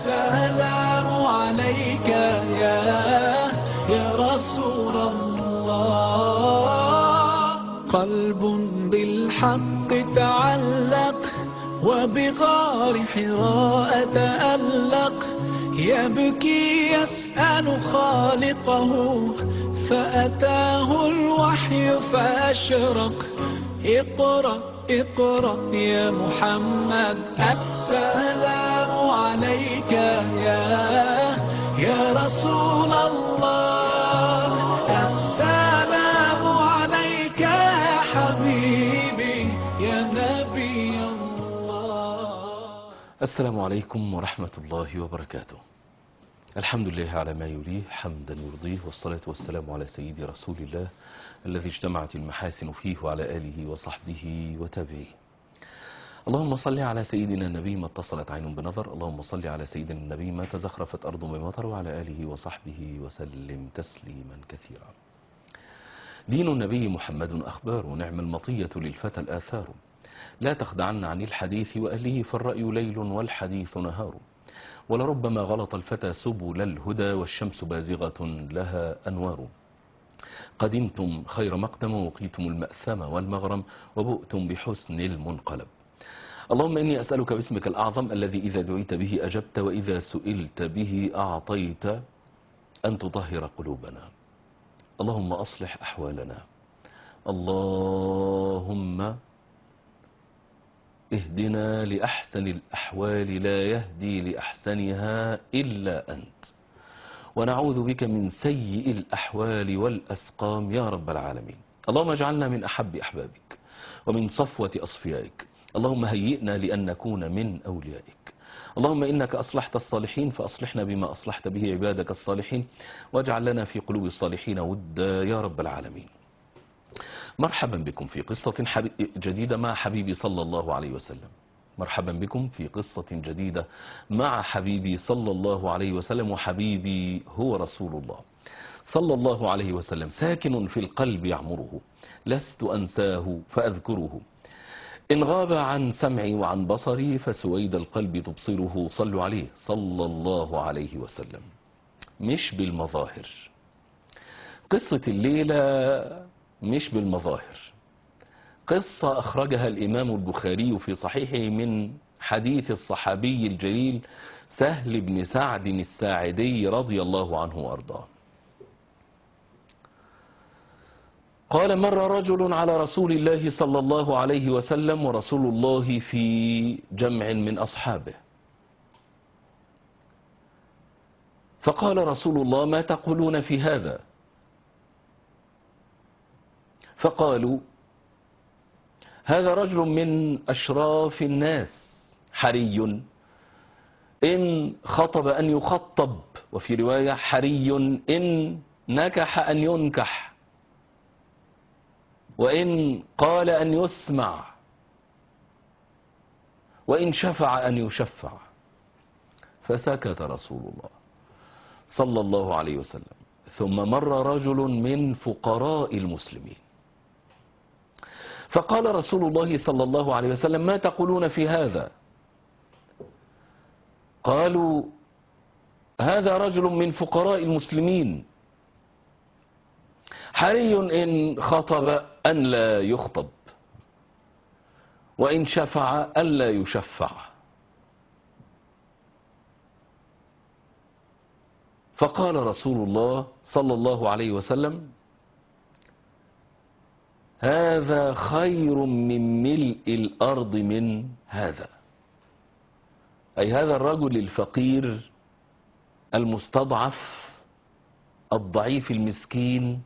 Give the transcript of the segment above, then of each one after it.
السلام عليك يا يا رسول الله قلب بالحق تعلق وبغار حراء تألق يبكي يسأل خالقه فأتاه الوحي فأشرق اقرأ اقرأ يا محمد السلام عليك يا يا رسول الله السلام عليك يا حبيبي يا نبي الله السلام عليكم ورحمة الله وبركاته الحمد لله على ما يليه حمدا يرضيه والصلاة والسلام على سيد رسول الله الذي اجتمعت المحاسن فيه وعلى آله وصحبه وتابعيه اللهم صل على سيدنا النبي ما اتصلت عين بنظر اللهم صل على سيدنا النبي ما تزخرفت أرض بمطر وعلى آله وصحبه وسلم تسليما كثيرا دين النبي محمد أخبار نعم المطية للفتى الآثار لا تخدعن عن الحديث وأهله فالرأي ليل والحديث نهار ولربما غلط الفتى سبل الهدى والشمس بازغة لها أنوار قدمتم خير مقدم وقيتم المأثم والمغرم وبؤتم بحسن المنقلب اللهم إني أسألك باسمك الأعظم الذي إذا دعيت به أجبت وإذا سئلت به أعطيت أن تطهر قلوبنا اللهم أصلح أحوالنا اللهم اهدنا لأحسن الأحوال لا يهدي لأحسنها إلا أنت ونعوذ بك من سيء الأحوال والأسقام يا رب العالمين اللهم اجعلنا من أحب أحبابك ومن صفوة أصفيائك اللهم هيئنا لأن نكون من أوليائك اللهم إنك أصلحت الصالحين فأصلحنا بما أصلحت به عبادك الصالحين واجعل لنا في قلوب الصالحين ودا يا رب العالمين مرحبا بكم في قصة جديدة مع حبيبي صلى الله عليه وسلم مرحبا بكم في قصة جديدة مع حبيبي صلى الله عليه وسلم وحبيبي هو رسول الله صلى الله عليه وسلم ساكن في القلب يعمره لست أنساه فأذكره إن غاب عن سمعي وعن بصري فسويد القلب تبصره صلوا عليه صلى الله عليه وسلم مش بالمظاهر قصة الليلة مش بالمظاهر قصة أخرجها الإمام البخاري في صحيحه من حديث الصحابي الجليل سهل بن سعد الساعدي رضي الله عنه وأرضاه قال مر رجل على رسول الله صلى الله عليه وسلم ورسول الله في جمع من أصحابه فقال رسول الله ما تقولون في هذا فقالوا هذا رجل من أشراف الناس حري إن خطب أن يخطب وفي رواية حري إن نكح أن ينكح وإن قال أن يسمع وإن شفع أن يشفع فسكت رسول الله صلى الله عليه وسلم ثم مر رجل من فقراء المسلمين فقال رسول الله صلى الله عليه وسلم ما تقولون في هذا قالوا هذا رجل من فقراء المسلمين حري إن خطب أن لا يخطب وإن شفع أن لا يشفع فقال رسول الله صلى الله عليه وسلم هذا خير من ملء الأرض من هذا أي هذا الرجل الفقير المستضعف الضعيف المسكين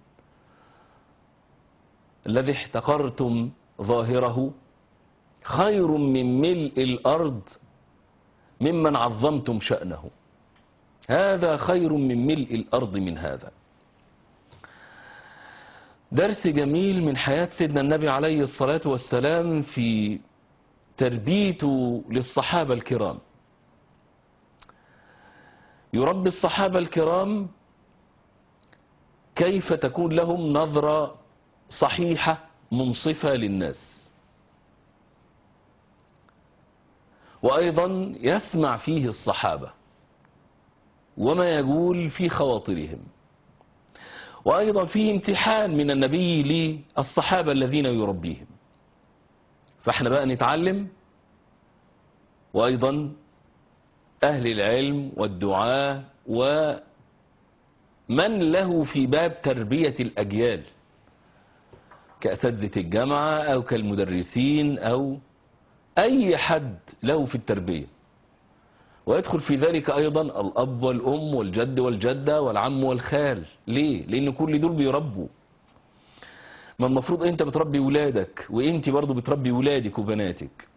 الذي احتقرتم ظاهره خير من ملء الأرض ممن عظمتم شأنه هذا خير من ملء الأرض من هذا درس جميل من حياة سيدنا النبي عليه الصلاة والسلام في تربيته للصحابة الكرام يربي الصحابة الكرام كيف تكون لهم نظرة صحيحة منصفة للناس وأيضا يسمع فيه الصحابة وما يجول في خواطرهم وأيضا فيه امتحان من النبي للصحابة الذين يربيهم فاحنا بقى نتعلم وأيضا أهل العلم والدعاء ومن له في باب تربية الأجيال كأساتذة الجامعة أو كالمدرسين أو أي حد له في التربية ويدخل في ذلك أيضا الأب والأم والجد والجدة والعم والخال ليه؟ لأن كل دول بيربوا ما المفروض أنت بتربي ولادك وأنت برضو بتربي ولادك وبناتك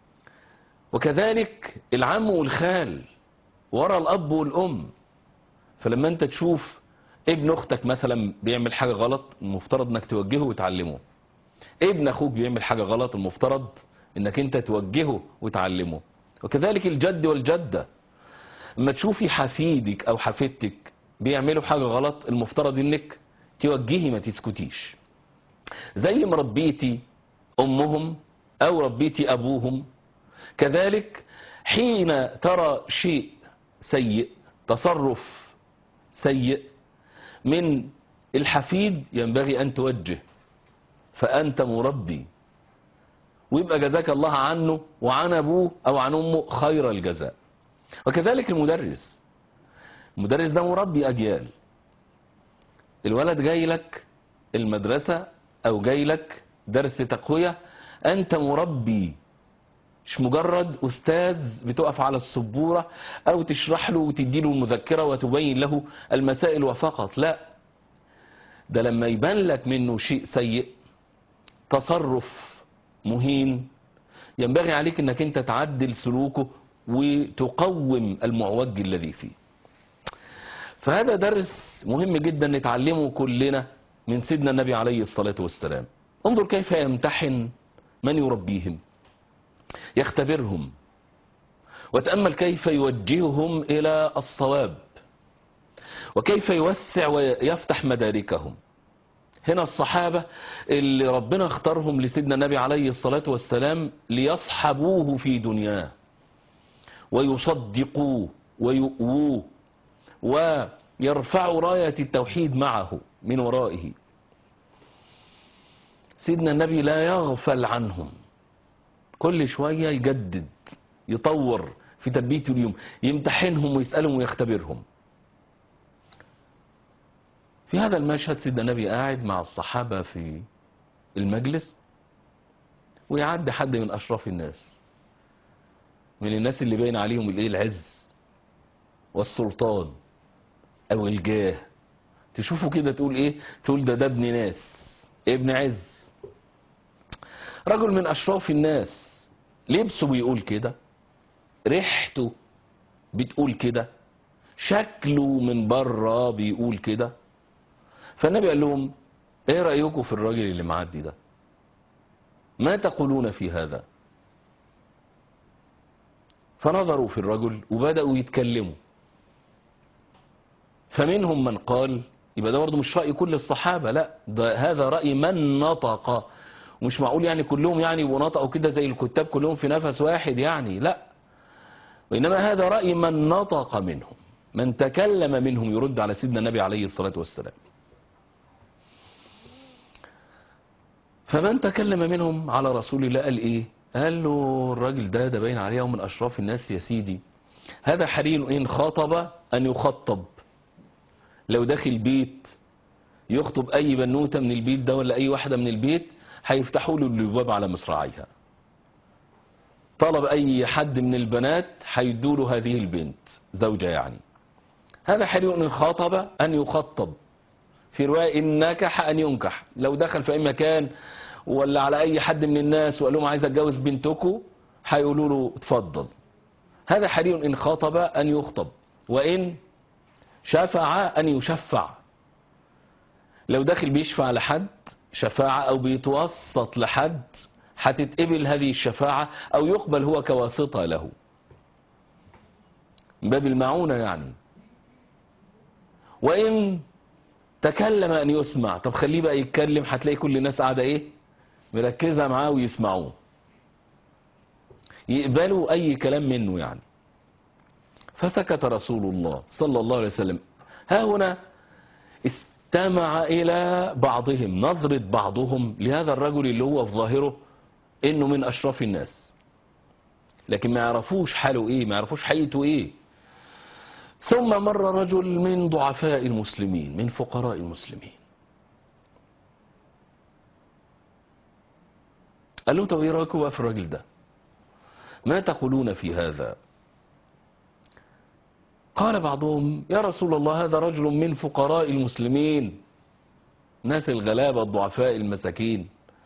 وكذلك العم والخال ورا الأب والأم فلما أنت تشوف ابن أختك مثلا بيعمل حاجة غلط المفترض أنك توجهه وتعلمه ابن أخوك بيعمل حاجة غلط المفترض أنك أنت توجهه وتعلمه وكذلك الجد والجدة لما تشوفي حفيدك أو حفيدتك بيعملوا حاجة غلط المفترض أنك توجهي ما تسكتيش زي ما ربيتي أمهم أو ربيتي أبوهم كذلك حين ترى شيء سيء تصرف سيء من الحفيد ينبغي أن توجه فأنت مربي ويبقى جزاك الله عنه وعن أبوه أو عن أمه خير الجزاء وكذلك المدرس المدرس ده مربي أجيال الولد جاي لك المدرسة أو جاي لك درس تقوية أنت مربي مش مجرد أستاذ بتقف على السبورة أو تشرح له وتدي له المذكرة وتبين له المسائل وفقط لا ده لما يبان لك منه شيء سيء تصرف مهين ينبغي عليك انك انت تعدل سلوكه وتقوم المعوج الذي فيه فهذا درس مهم جدا نتعلمه كلنا من سيدنا النبي عليه الصلاة والسلام انظر كيف يمتحن من يربيهم يختبرهم وتأمل كيف يوجههم إلى الصواب وكيف يوسع ويفتح مداركهم هنا الصحابة اللي ربنا اختارهم لسيدنا النبي عليه الصلاة والسلام ليصحبوه في دنياه ويصدقوه ويؤووه ويرفعوا راية التوحيد معه من ورائه سيدنا النبي لا يغفل عنهم كل شوية يجدد يطور في تربية اليوم يمتحنهم ويسألهم ويختبرهم في هذا المشهد سيدنا النبي قاعد مع الصحابة في المجلس ويعدي حد من أشراف الناس من الناس اللي باين عليهم الايه العز والسلطان او الجاه تشوفه كده تقول ايه تقول ده ده ابن ناس ابن عز رجل من اشراف الناس لبسه بيقول كده ريحته بتقول كده شكله من بره بيقول كده فالنبي قال لهم ايه رأيكم في الراجل اللي معدي ده ما تقولون في هذا فنظروا في الرجل وبدأوا يتكلموا فمنهم من قال يبقى ده برضه مش رأي كل الصحابة لا ده هذا رأي من نطق ومش معقول يعني كلهم يعني يبقوا نطقوا كده زي الكتاب كلهم في نفس واحد يعني لا وإنما هذا رأي من نطق منهم من تكلم منهم يرد على سيدنا النبي عليه الصلاة والسلام فمن تكلم منهم على رسول الله قال ايه قال له الراجل ده ده باين عليه من اشراف الناس يا سيدي هذا حري ان خاطب ان يخطب لو داخل بيت يخطب اي بنوته من البيت ده ولا اي واحده من البيت هيفتحوا له الابواب على مصراعيها طلب اي حد من البنات هيدوا له هذه البنت زوجه يعني هذا حري ان خاطب ان يخطب في رواية إن نكح أن ينكح لو دخل في أي مكان ولا على أي حد من الناس وقال لهم عايز أتجوز بنتكم هيقولوا له اتفضل هذا حري إن خاطب أن يخطب وإن شفع أن يشفع لو داخل بيشفع لحد شفاعة أو بيتوسط لحد هتتقبل هذه الشفاعة أو يقبل هو كواسطة له من باب المعونة يعني وإن تكلم أن يسمع طب خليه بقى يتكلم هتلاقي كل الناس قاعدة إيه مركزة معاه ويسمعوه يقبلوا أي كلام منه يعني فسكت رسول الله صلى الله عليه وسلم ها هنا استمع إلى بعضهم نظرة بعضهم لهذا الرجل اللي هو في ظاهره إنه من أشراف الناس لكن ما يعرفوش حاله إيه ما يعرفوش حقيقته إيه ثم مر رجل من ضعفاء المسلمين من فقراء المسلمين قال لهم طب ايه رايكم بقى في الراجل ده ما تقولون في هذا قال بعضهم يا رسول الله هذا رجل من فقراء المسلمين ناس الغلابة الضعفاء المساكين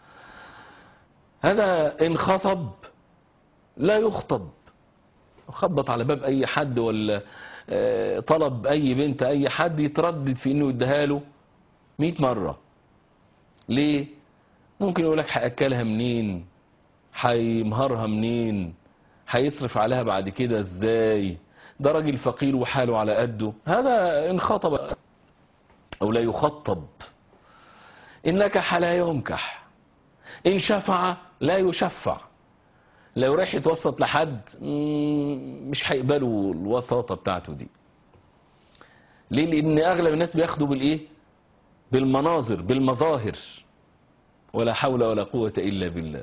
هذا إن خطب لا يخطب خبط على باب أي حد ولا آه، طلب أي بنت أي حد يتردد في إنه يديها له 100 مرة ليه؟ ممكن يقول لك هأكلها منين؟ هيمهرها منين؟ هيصرف عليها بعد كده ازاي؟ ده راجل فقير وحاله على قده هذا إن خطب أو لا يخطب إن نكح لا ينكح إن شفع لا يشفع لو راح يتوسط لحد مم، مش هيقبلوا الوساطة بتاعته دي ليه لأن أغلب الناس بياخدوا بالإيه بالمناظر بالمظاهر ولا حول ولا قوة إلا بالله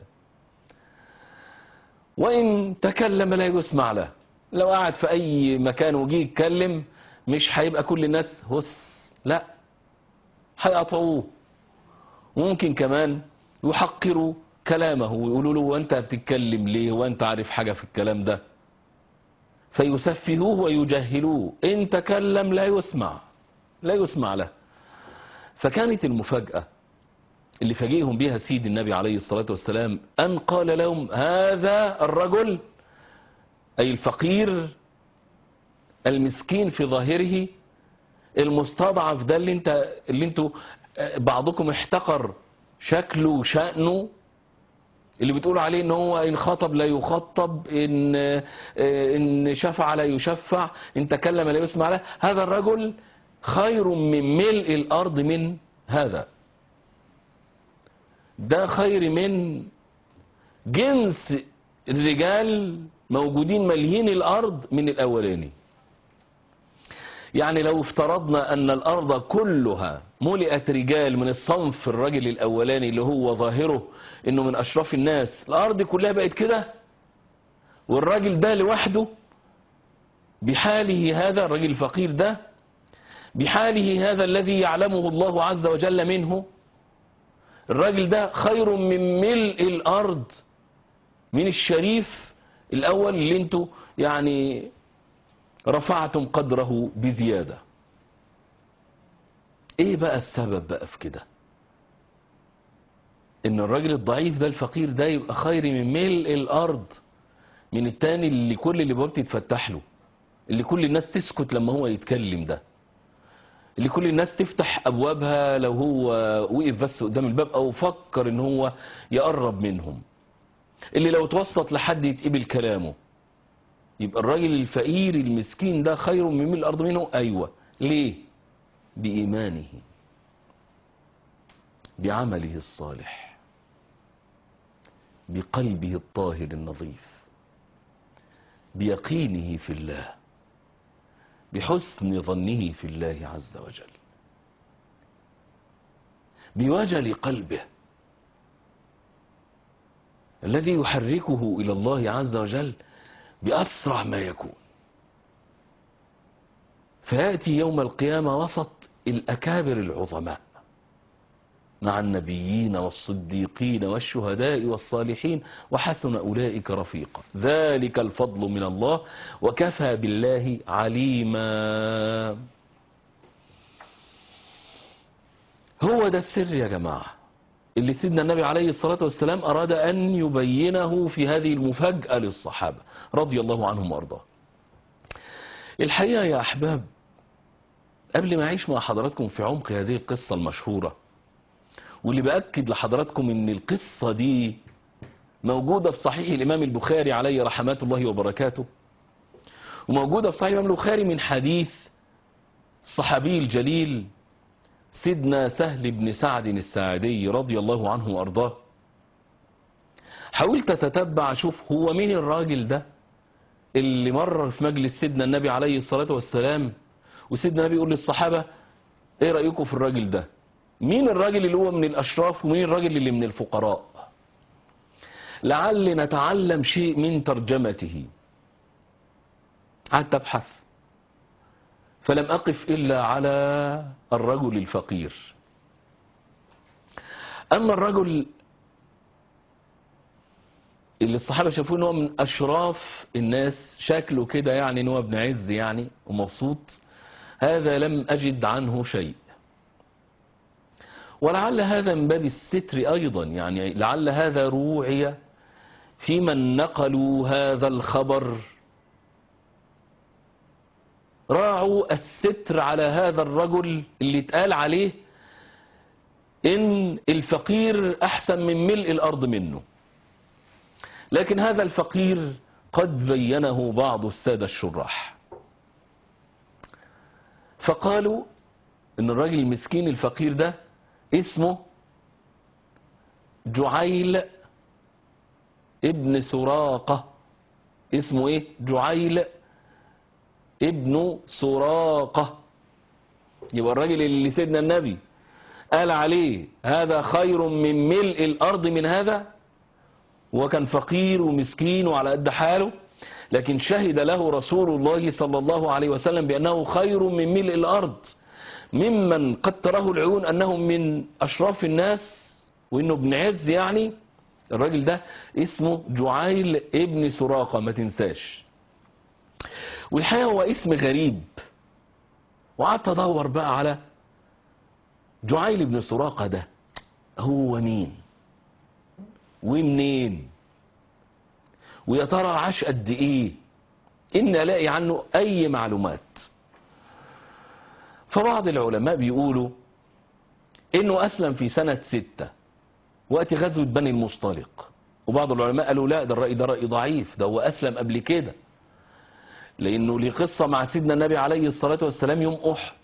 وإن تكلم لا يسمع له لو قعد في أي مكان وجي يتكلم مش هيبقى كل الناس هس لا هيقطعوه وممكن كمان يحقروا كلامه ويقولوا له وانت بتتكلم ليه وانت عارف حاجة في الكلام ده فيسفهوه ويجهلوه ان تكلم لا يسمع لا يسمع له فكانت المفاجأة اللي فاجئهم بها سيد النبي عليه الصلاة والسلام أن قال لهم هذا الرجل أي الفقير المسكين في ظاهره المستضعف ده اللي انت اللي انتوا آه، بعضكم احتقر شكله وشأنه اللي بتقول عليه ان هو ان خطب لا يخطب ان آه، ان شفع لا يشفع ان تكلم لا يسمع له هذا الرجل خير من ملء الارض من هذا ده خير من جنس الرجال موجودين مليين الارض من الاولاني يعني لو افترضنا ان الارض كلها ملئت رجال من الصنف الرجل الاولاني اللي هو ظاهره انه من اشراف الناس الارض كلها بقت كده والراجل ده لوحده بحاله هذا الراجل الفقير ده بحاله هذا الذي يعلمه الله عز وجل منه الراجل ده خير من ملء الارض من الشريف الاول اللي انتوا يعني رفعتم قدره بزيادة ايه بقى السبب بقى في كده ان الراجل الضعيف ده الفقير ده يبقى خير من ملء الارض من التاني اللي كل اللي باب تتفتح له اللي كل الناس تسكت لما هو يتكلم ده اللي كل الناس تفتح ابوابها لو هو وقف بس قدام الباب او فكر ان هو يقرب منهم اللي لو توسط لحد يتقبل كلامه يبقى الراجل الفقير المسكين ده خير من ملء الارض منه ايوه ليه بايمانه بعمله الصالح بقلبه الطاهر النظيف بيقينه في الله بحسن ظنه في الله عز وجل بوجل قلبه الذي يحركه الى الله عز وجل بأسرع ما يكون فيأتي يوم القيامة وسط الأكابر العظماء مع النبيين والصديقين والشهداء والصالحين وحسن أولئك رفيقا ذلك الفضل من الله وكفى بالله عليما هو ده السر يا جماعة اللي سيدنا النبي عليه الصلاة والسلام أراد أن يبينه في هذه المفاجأة للصحابة رضي الله عنهم وأرضاه الحقيقة يا أحباب قبل ما أعيش مع حضراتكم في عمق هذه القصة المشهورة واللي بأكد لحضراتكم أن القصة دي موجودة في صحيح الإمام البخاري عليه رحمات الله وبركاته وموجودة في صحيح الإمام البخاري من حديث الصحابي الجليل سيدنا سهل بن سعد الساعدي رضي الله عنه وأرضاه حاولت أتتبع أشوف هو مين الراجل ده اللي مر في مجلس سيدنا النبي عليه الصلاة والسلام وسيدنا النبي يقول للصحابة ايه رأيكم في الراجل ده مين الراجل اللي هو من الأشراف ومين الراجل اللي من الفقراء لعل نتعلم شيء من ترجمته قعدت أبحث فلم أقف إلا على الرجل الفقير أما الرجل اللي الصحابة شافوه ان هو من أشراف الناس شكله كده يعني ان هو ابن عز يعني ومبسوط هذا لم أجد عنه شيء ولعل هذا من باب الستر أيضا يعني لعل هذا روعي في من نقلوا هذا الخبر راعوا الستر على هذا الرجل اللي اتقال عليه إن الفقير أحسن من ملء الأرض منه لكن هذا الفقير قد بينه بعض السادة الشراح فقالوا ان الراجل المسكين الفقير ده اسمه جعيل ابن سراقة اسمه ايه جعيل ابن سراقة يبقى الراجل اللي سيدنا النبي قال عليه هذا خير من ملء الارض من هذا وكان فقير ومسكين وعلى قد حاله لكن شهد له رسول الله صلى الله عليه وسلم بأنه خير من ملء الأرض ممن قد تراه العيون أنه من أشراف الناس وإنه ابن عز يعني الراجل ده اسمه جعيل ابن سراقة ما تنساش والحقيقة هو اسم غريب وقعدت أدور بقى على جعيل ابن سراقة ده هو مين ومنين ويا ترى عاش قد ايه ان الاقي عنه اي معلومات فبعض العلماء بيقولوا انه اسلم في سنة ستة وقت غزوة بني المصطلق وبعض العلماء قالوا لا ده الرأي ده رأي ضعيف ده هو اسلم قبل كده لانه ليه قصة مع سيدنا النبي عليه الصلاة والسلام يوم احد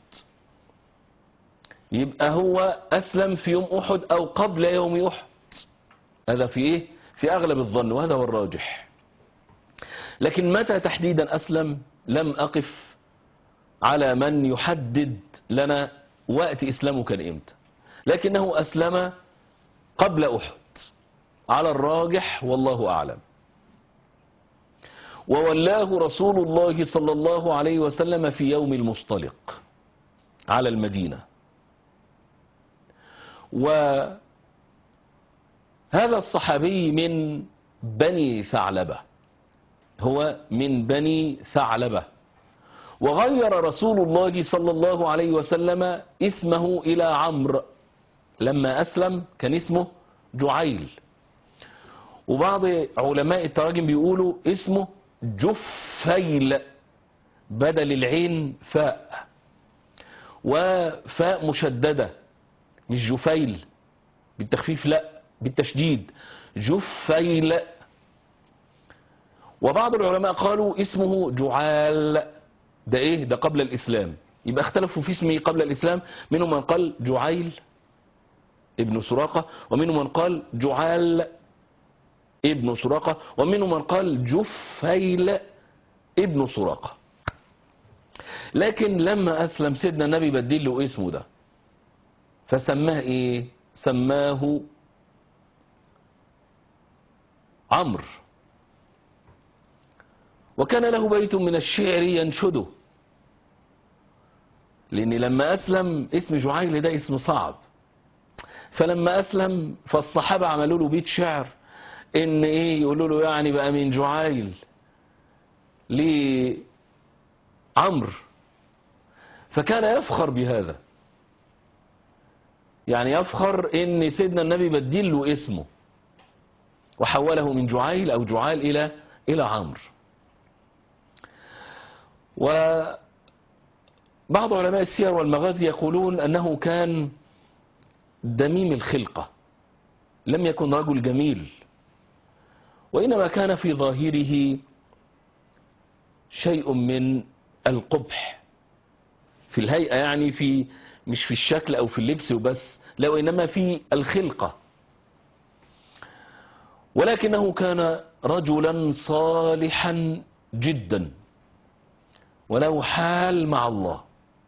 يبقى هو اسلم في يوم احد او قبل يوم احد هذا في ايه في اغلب الظن وهذا هو الراجح لكن متى تحديدا اسلم لم اقف على من يحدد لنا وقت اسلامه كان امتى لكنه اسلم قبل احد على الراجح والله اعلم وولاه رسول الله صلى الله عليه وسلم في يوم المصطلق على المدينة وهذا الصحابي من بني ثعلبة هو من بني ثعلبة وغير رسول الله صلى الله عليه وسلم اسمه إلى عمرو لما أسلم كان اسمه جعيل وبعض علماء التراجم بيقولوا اسمه جفيل بدل العين فاء وفاء مشددة مش جفيل بالتخفيف لا بالتشديد جفيل وبعض العلماء قالوا اسمه جعال ده ايه ده قبل الاسلام يبقى اختلفوا في اسمه قبل الاسلام منهم من قال جعيل ابن سراقة ومنهم من قال جعال ابن سراقة ومنهم من قال جفيل ابن سراقة لكن لما أسلم سيدنا النبي بدل له اسمه ده فسماه ايه سماه عمرو وكان له بيت من الشعر ينشده لأن لما أسلم اسم جعيل ده اسم صعب فلما أسلم فالصحابة عملوا له بيت شعر إن إيه يقولوا له يعني بقى من جعيل لعمرو فكان يفخر بهذا يعني يفخر إن سيدنا النبي بدل له اسمه وحوله من جعيل أو جعال إلى إلى عمرو وبعض علماء السير والمغازي يقولون أنه كان دميم الخلقة لم يكن رجل جميل وإنما كان في ظاهره شيء من القبح في الهيئة يعني في مش في الشكل أو في اللبس وبس لا وإنما في الخلقة ولكنه كان رجلا صالحا جدا وله حال مع الله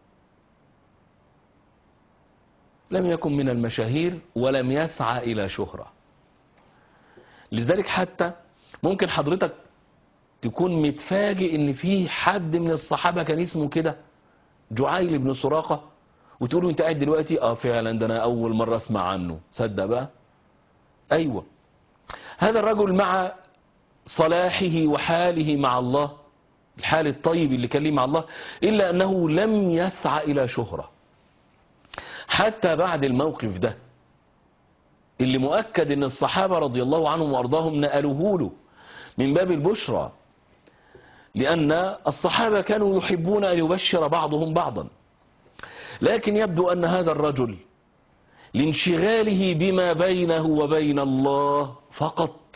لم يكن من المشاهير ولم يسعى إلى شهرة لذلك حتى ممكن حضرتك تكون متفاجئ ان في حد من الصحابة كان اسمه كده جعيل بن سراقة وتقول له انت قاعد دلوقتي اه فعلا ده انا اول مرة اسمع عنه صدق بقى ايوه هذا الرجل مع صلاحه وحاله مع الله الحال الطيب اللي كان ليه مع الله إلا أنه لم يسعى إلى شهرة حتى بعد الموقف ده اللي مؤكد أن الصحابة رضي الله عنهم وأرضاهم نقلوه له من باب البشرى لأن الصحابة كانوا يحبون أن يبشر بعضهم بعضا لكن يبدو أن هذا الرجل لانشغاله بما بينه وبين الله فقط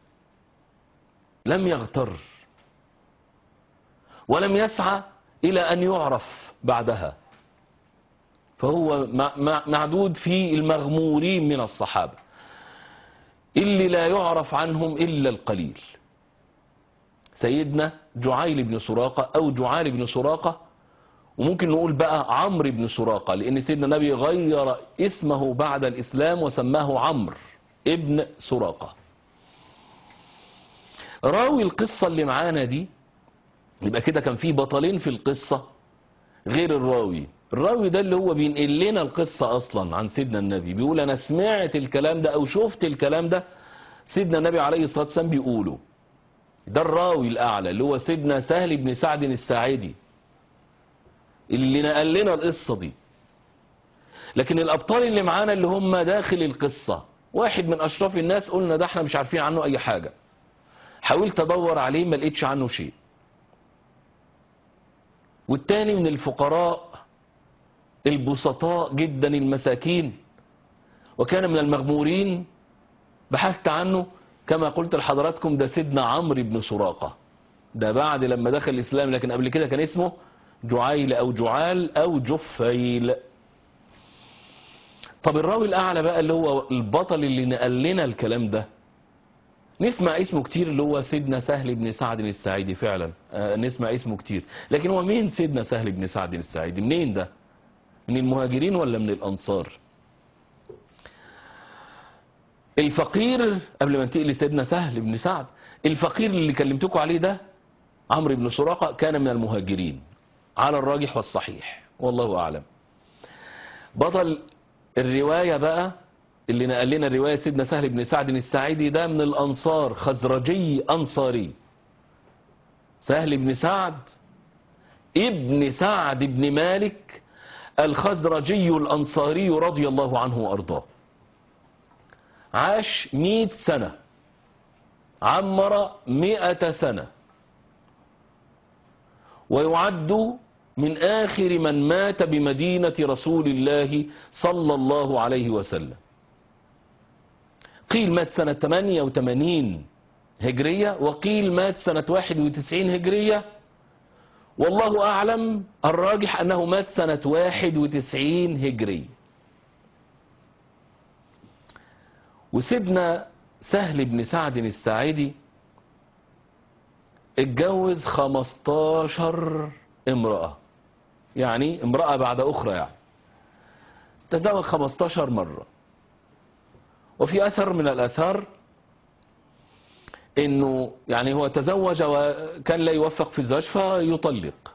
لم يغتر ولم يسعى إلى أن يعرف بعدها فهو معدود في المغمورين من الصحابة اللي لا يعرف عنهم إلا القليل سيدنا جعيل بن سراقة أو جعال بن سراقة وممكن نقول بقى عمرو بن سراقة لأن سيدنا النبي غير اسمه بعد الإسلام وسماه عمرو ابن سراقة راوي القصة اللي معانا دي يبقى كده كان في بطلين في القصة غير الراوي الراوي ده اللي هو بينقل لنا القصة أصلا عن سيدنا النبي بيقول أنا سمعت الكلام ده أو شفت الكلام ده سيدنا النبي عليه الصلاة والسلام بيقوله ده الراوي الأعلى اللي هو سيدنا سهل بن سعد الساعدي اللي نقل لنا القصة دي لكن الأبطال اللي معانا اللي هم داخل القصة واحد من أشراف الناس قلنا ده احنا مش عارفين عنه أي حاجة حاولت أدور عليه ما لقيتش عنه شيء والتاني من الفقراء البسطاء جدا المساكين وكان من المغمورين بحثت عنه كما قلت لحضراتكم ده سيدنا عمرو بن سراقة ده بعد لما دخل الإسلام لكن قبل كده كان اسمه جعيل أو جعال أو جفيل طب الراوي الأعلى بقى اللي هو البطل اللي نقل لنا الكلام ده نسمع اسمه كتير اللي هو سيدنا سهل بن سعد السعيدي فعلا آه نسمع اسمه كتير لكن هو مين سيدنا سهل بن سعد السعيدي منين ده من المهاجرين ولا من الأنصار الفقير قبل ما انتقل لسيدنا سهل بن سعد الفقير اللي كلمتكم عليه ده عمرو بن سراقة كان من المهاجرين على الراجح والصحيح والله أعلم بطل الرواية بقى اللي نقل لنا الرواية سيدنا سهل بن سعد السعيدي ده من الأنصار خزرجي أنصاري سهل بن سعد ابن سعد بن مالك الخزرجي الأنصاري رضي الله عنه وأرضاه عاش مئة سنة عمر مئة سنة ويعد من آخر من مات بمدينة رسول الله صلى الله عليه وسلم قيل مات سنة 88 هجرية وقيل مات سنة 91 هجرية والله أعلم الراجح أنه مات سنة 91 هجري وسيدنا سهل بن سعد الساعدي اتجوز 15 امرأة يعني امرأة بعد أخرى يعني تزوج 15 مرة وفي أثر من الأثار انه يعني هو تزوج وكان لا يوفق في الزواج فيطلق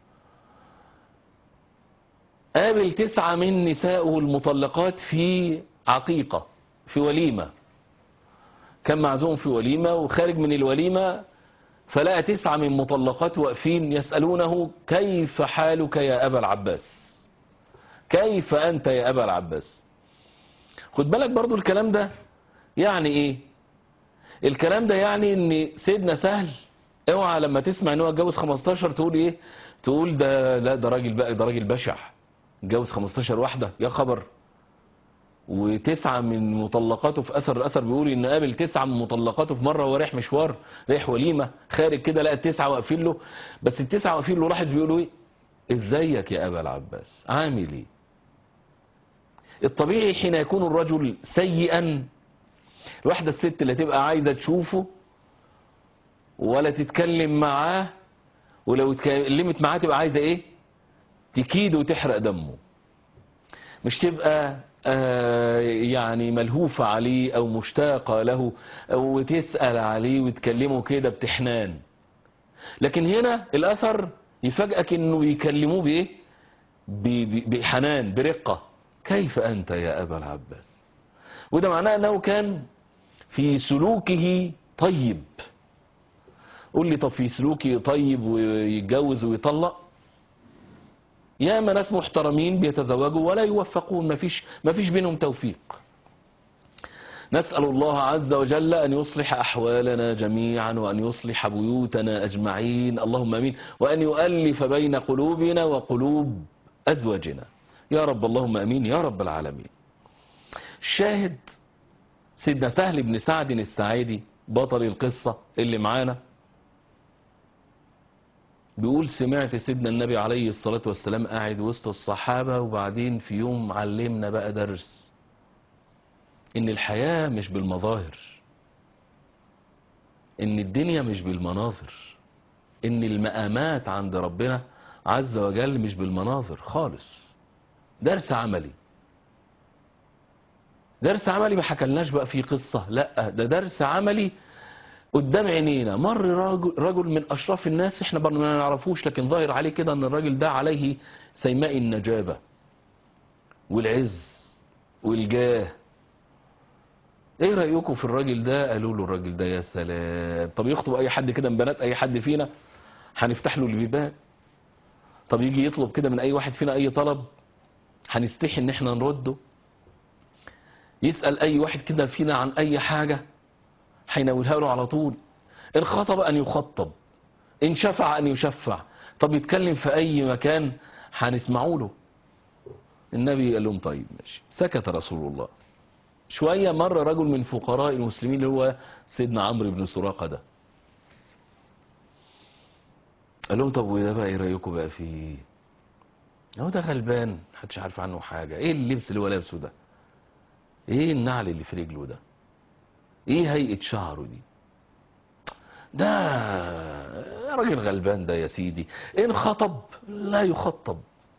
قابل تسعة من نسائه المطلقات في عقيقة في وليمة كان معزوم في وليمة وخارج من الوليمة فلقى تسعة من مطلقات واقفين يسألونه كيف حالك يا أبا العباس كيف أنت يا أبا العباس خد بالك برضو الكلام ده يعني ايه الكلام ده يعني ان سيدنا سهل اوعى لما تسمع ان هو اتجوز 15 تقول ايه تقول ده لا ده راجل بقى ده راجل بشع اتجوز 15 واحده يا خبر وتسعة من مطلقاته في اثر اثر بيقول ان قابل تسعة من مطلقاته في مره وهو رايح مشوار رايح وليمه خارج كده لقى التسعه واقفين له بس التسعه واقفين له لاحظ بيقولوا ايه ازيك يا ابا العباس عامل ايه الطبيعي حين يكون الرجل سيئا الواحدة الست اللي تبقى عايزة تشوفه ولا تتكلم معاه ولو اتكلمت معاه تبقى عايزة ايه تكيد وتحرق دمه مش تبقى آه يعني ملهوفة عليه او مشتاقة له او تسأل عليه وتكلمه كده بتحنان لكن هنا الاثر يفاجئك انه يكلموه بايه ب- ب- بحنان برقة كيف انت يا ابا العباس وده معناه انه كان في سلوكه طيب قول لي طب في سلوكه طيب ويتجوز ويطلق ياما ناس محترمين بيتزوجوا ولا يوفقون مفيش مفيش بينهم توفيق نسأل الله عز وجل أن يصلح أحوالنا جميعا وأن يصلح بيوتنا أجمعين اللهم أمين وأن يؤلف بين قلوبنا وقلوب أزواجنا يا رب اللهم أمين يا رب العالمين الشاهد سيدنا سهل بن سعد السعيدي بطل القصة اللي معانا بيقول سمعت سيدنا النبي عليه الصلاة والسلام قاعد وسط الصحابة وبعدين في يوم علمنا بقى درس ان الحياة مش بالمظاهر ان الدنيا مش بالمناظر ان المقامات عند ربنا عز وجل مش بالمناظر خالص درس عملي درس عملي ما حكلناش بقى فيه قصة لا ده درس عملي قدام عينينا مر رجل, رجل من أشراف الناس احنا برضه ما نعرفوش لكن ظاهر عليه كده ان الراجل ده عليه سيماء النجابة والعز والجاه ايه رأيكم في الراجل ده قالوا له الراجل ده يا سلام طب يخطب اي حد كده من بنات اي حد فينا هنفتح له البيبان طب يجي يطلب كده من اي واحد فينا اي طلب هنستحي ان احنا نرده يسأل اي واحد كده فينا عن اي حاجة هيناولها له على طول ان خطب ان يخطب ان شفع ان يشفع طب يتكلم في اي مكان هنسمعوا له النبي قال لهم طيب ماشي سكت رسول الله شوية مر رجل من فقراء المسلمين اللي هو سيدنا عمرو بن سراقة ده قال لهم طب وده بقى ايه رايكم بقى فيه هو ده غلبان محدش عارف عنه حاجة ايه اللبس اللي هو لابسه ده ايه النعل اللي في رجله ده ايه هيئة شعره دي ده راجل غلبان ده يا سيدي ان خطب لا يخطب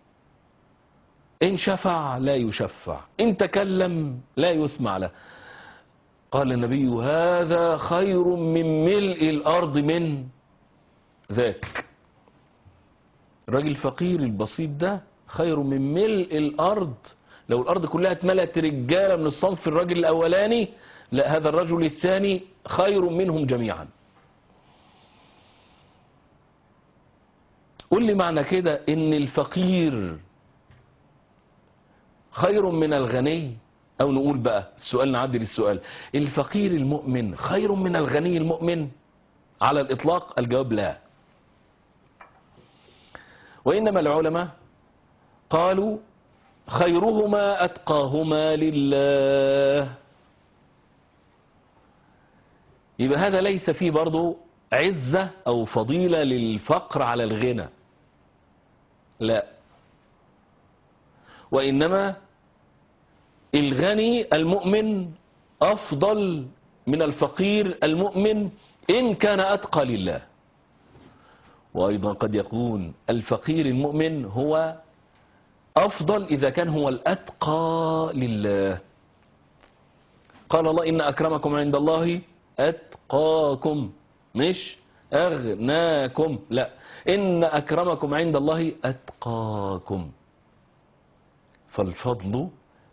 إن شفع لا يشفع إن تكلم لا يسمع له قال النبي هذا خير من ملء الأرض من ذاك الراجل الفقير البسيط ده خير من ملء الأرض لو الأرض كلها اتملأت رجالة من الصنف الراجل الأولاني لا هذا الرجل الثاني خير منهم جميعا قل لي معنى كده ان الفقير خير من الغني او نقول بقى السؤال نعدل السؤال الفقير المؤمن خير من الغني المؤمن على الاطلاق الجواب لا وانما العلماء قالوا خيرهما اتقاهما لله يبقى هذا ليس فيه برضو عزة او فضيلة للفقر على الغنى لا وإنما الغني المؤمن أفضل من الفقير المؤمن إن كان أتقى لله وأيضا قد يكون الفقير المؤمن هو أفضل إذا كان هو الأتقى لله قال الله إن أكرمكم عند الله أتقاكم مش أغناكم لا إن أكرمكم عند الله أتقاكم فالفضل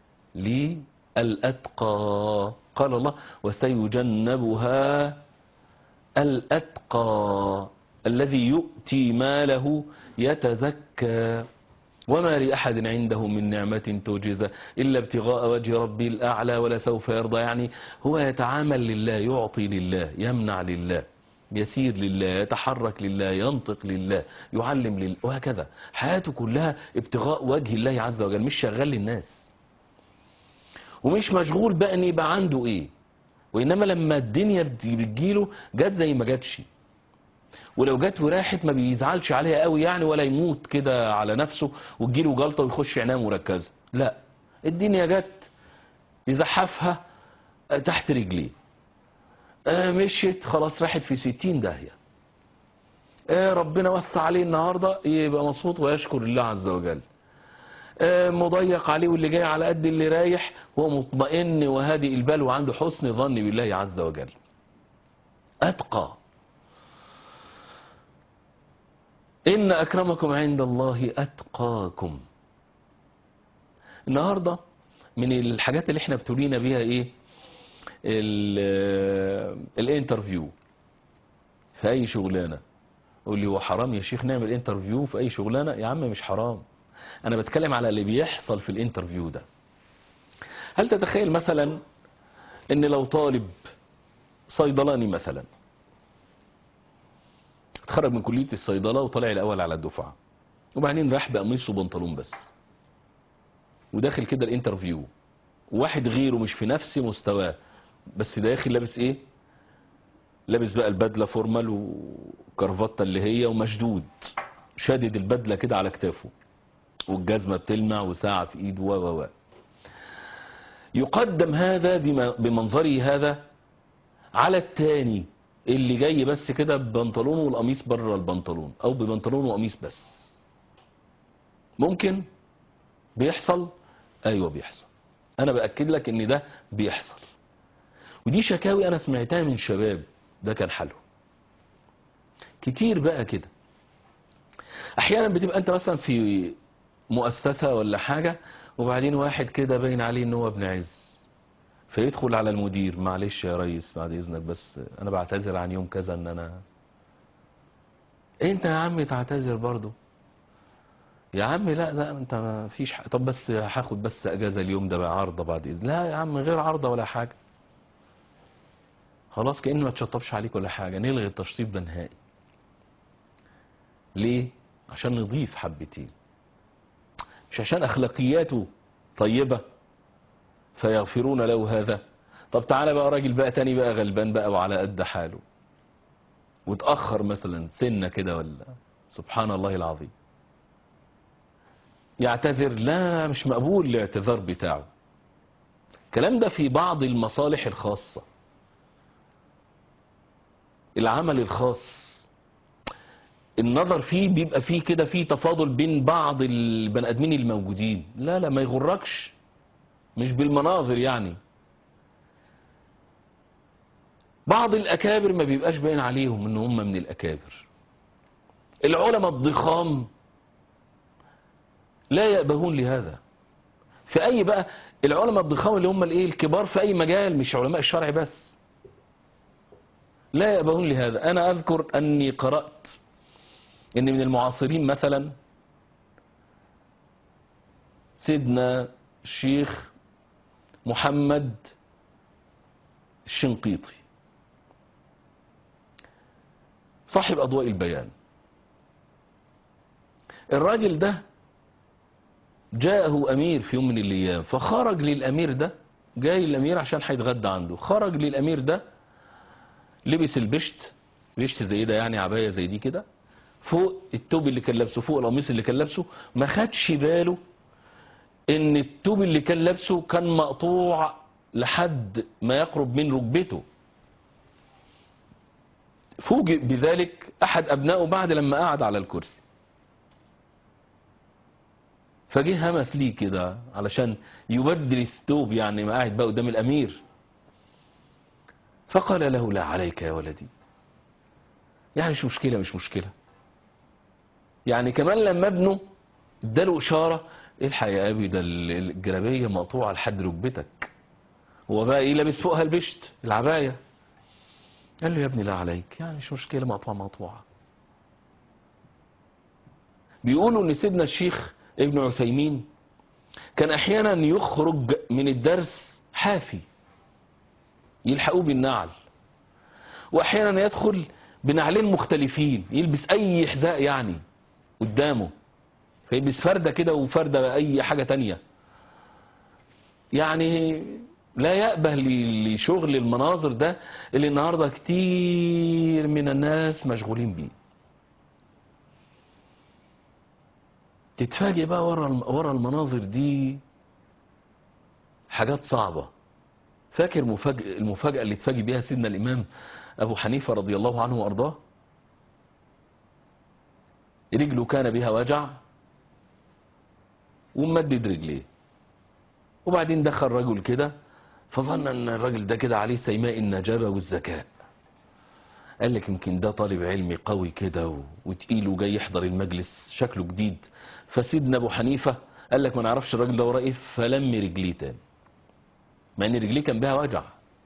للأتقى قال الله وسيجنبها الأتقى الذي يؤتي ماله يتزكى وما لأحد عنده من نعمة توجزة إلا ابتغاء وجه ربي الأعلى ولا سوف يرضى يعني هو يتعامل لله يعطي لله يمنع لله يسير لله يتحرك لله ينطق لله يعلم لله وهكذا حياته كلها ابتغاء وجه الله عز وجل مش شغال للناس ومش مشغول بقى ان يبقى عنده ايه وانما لما الدنيا بتجيله جت زي ما جاتش ولو جت وراحت ما بيزعلش عليها قوي يعني ولا يموت كده على نفسه وتجيله جلطه ويخش ينام مركزه لا الدنيا جت يزحفها تحت رجليه آه مشيت خلاص راحت في ستين داهية آه، ربنا وسع عليه النهاردة يبقى مبسوط ويشكر الله عز وجل آه، مضيق عليه واللي جاي على قد اللي رايح هو مطمئن وهادئ البال وعنده حسن ظن بالله عز وجل أتقى إن أكرمكم عند الله أتقاكم النهاردة من الحاجات اللي احنا ابتلينا بيها ايه ال- الانترفيو في اي شغلانة يقول لي هو حرام يا شيخ نعمل انترفيو في اي شغلانة يا عم مش حرام انا بتكلم على اللي بيحصل في الانترفيو ده هل تتخيل مثلا ان لو طالب صيدلاني مثلا اتخرج من كلية الصيدلة وطلع الاول على الدفعة وبعدين راح بقميص وبنطلون بس وداخل كده الانترفيو واحد غيره مش في نفس مستواه بس داخل لابس ايه لابس بقى البدله فورمال وكرافته اللي هي ومشدود شادد البدله كده على كتافه والجزمه بتلمع وساعه في ايده و و و يقدم هذا بما- بمنظره هذا على التاني اللي جاي بس كده ببنطلونه والقميص بره البنطلون او ببنطلون وقميص بس ممكن بيحصل ايوه بيحصل انا باكد لك ان ده بيحصل ودي شكاوي انا سمعتها من شباب ده كان حالهم كتير بقى كده احيانا بتبقى انت مثلا في مؤسسة ولا حاجة وبعدين واحد كده باين عليه ان هو ابن عز فيدخل على المدير معلش يا ريس بعد اذنك بس انا بعتذر عن يوم كذا ان انا انت يا عم تعتذر برضو يا عم لا لا انت ما فيش حق. طب بس هاخد بس اجازه اليوم ده بقى عارضه بعد اذن لا يا عم غير عارضه ولا حاجه خلاص كانه ما تشطبش عليك ولا حاجه نلغي التشطيب ده نهائي ليه عشان نضيف حبتين مش عشان اخلاقياته طيبه فيغفرون له هذا طب تعالى بقى راجل بقى تاني بقى غلبان بقى وعلى قد حاله وتاخر مثلا سنه كده ولا سبحان الله العظيم يعتذر لا مش مقبول الاعتذار بتاعه الكلام ده في بعض المصالح الخاصة العمل الخاص النظر فيه بيبقى فيه كده فيه تفاضل بين بعض البني ادمين الموجودين لا لا ما يغركش مش بالمناظر يعني بعض الاكابر ما بيبقاش باين عليهم ان هم من الاكابر العلماء الضخام لا يأبهون لهذا في اي بقى العلماء الضخام اللي هم الايه الكبار في اي مجال مش علماء الشرع بس لا يأبهون لهذا انا اذكر اني قرأت ان من المعاصرين مثلا سيدنا الشيخ محمد الشنقيطي صاحب اضواء البيان الراجل ده جاءه أمير في يوم من الأيام فخرج للأمير ده جاي الأمير عشان هيتغدى عنده خرج للأمير ده لبس البشت بشت زي ده يعني عباية زي دي كده فوق التوب اللي كان لابسه فوق القميص اللي كان لابسه ما خدش باله ان التوب اللي كان لابسه كان مقطوع لحد ما يقرب من ركبته فوجئ بذلك احد ابنائه بعد لما قعد على الكرسي فجه همس ليه كده علشان يبدل الثوب يعني ما قاعد بقى قدام الامير فقال له لا عليك يا ولدي يعني مش مشكلة مش مشكلة يعني كمان لما ابنه اداله اشارة الحق يا ابي ده الجلابية مقطوعة لحد ركبتك هو بقى ايه لابس فوقها البشت العباية قال له يا ابني لا عليك يعني مش مشكلة مقطوعة مقطوعة بيقولوا ان سيدنا الشيخ ابن عثيمين كان احيانا يخرج من الدرس حافي يلحقوه بالنعل واحيانا يدخل بنعلين مختلفين يلبس اي حذاء يعني قدامه فيلبس فردة كده وفردة اي حاجة تانية يعني لا يأبه ل- لشغل المناظر ده اللي النهاردة كتير من الناس مشغولين بيه تتفاجئ بقى ورا الم- ورا المناظر دي حاجات صعبة فاكر مفاجأة المفاجأة اللي اتفاجئ بيها سيدنا الإمام أبو حنيفة رضي الله عنه وأرضاه رجله كان بها وجع ومدد رجليه وبعدين دخل رجل كده فظن ان الراجل ده كده عليه سيماء النجابة والذكاء قال لك يمكن ده طالب علمي قوي كده و- وتقيل وجاي يحضر المجلس شكله جديد فسيدنا ابو حنيفة قال لك ما نعرفش الراجل ده وراه ايه فلم رجليه تاني مع ان رجليه كان بها وجع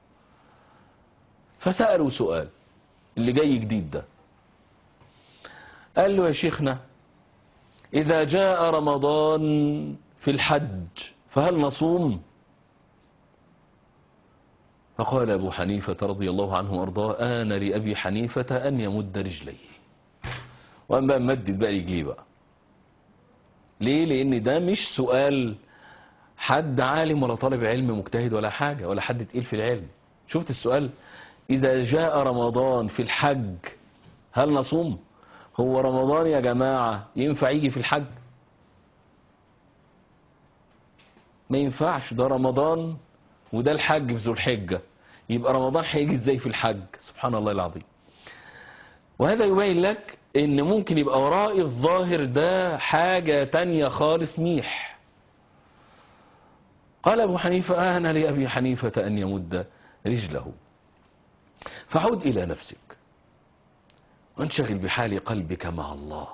فسأله سؤال اللي جاي جديد ده قال له يا شيخنا إذا جاء رمضان في الحج فهل نصوم فقال أبو حنيفة رضي الله عنه وأرضاه آن لأبي حنيفة أن يمد رجليه وأن بقى مدد بقى رجليه بقى ليه لأن ده مش سؤال حد عالم ولا طالب علم مجتهد ولا حاجة ولا حد تقيل في العلم شفت السؤال إذا جاء رمضان في الحج هل نصوم هو رمضان يا جماعة ينفع يجي في الحج ما ينفعش ده رمضان وده الحج في ذو الحجة يبقى رمضان هيجي ازاي في الحج سبحان الله العظيم وهذا يبين لك ان ممكن يبقى وراء الظاهر ده حاجة تانية خالص ميح قال ابو حنيفة آن لأبي حنيفة أن يمد رجله فعد إلى نفسك وانشغل بحال قلبك مع الله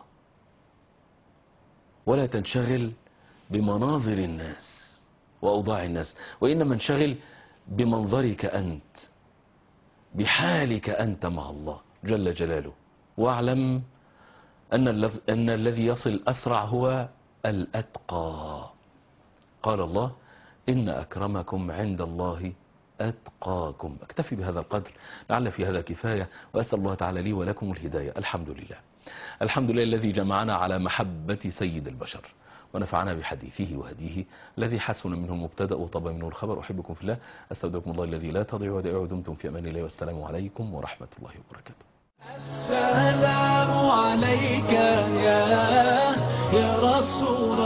ولا تنشغل بمناظر الناس وأوضاع الناس وإنما انشغل بمنظرك أنت بحالك أنت مع الله جل جلاله واعلم أن, الذ- أن الذي يصل أسرع هو الأتقى قال الله إن أكرمكم عند الله أتقاكم أكتفي بهذا القدر لعل في هذا كفاية وأسأل الله تعالى لي ولكم الهداية الحمد لله الحمد لله الذي جمعنا على محبة سيد البشر ونفعنا بحديثه وهديه الذي حسن منه المبتدأ وطب منه الخبر أحبكم في الله أستودعكم الله الذي لا تضيع ودائعه دمتم في أمان الله والسلام عليكم ورحمة الله وبركاته السلام عليك يا يا رسول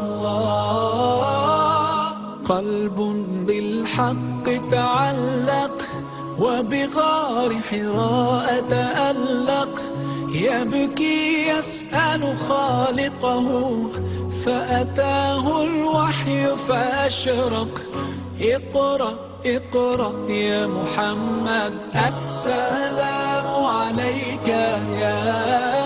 الله قلب بالحق تعلق وبغار حراء تألق يبكي يسأل خالقه فأتاه الوحي فأشرق اقرأ اقرأ يا محمد السلام عليك يا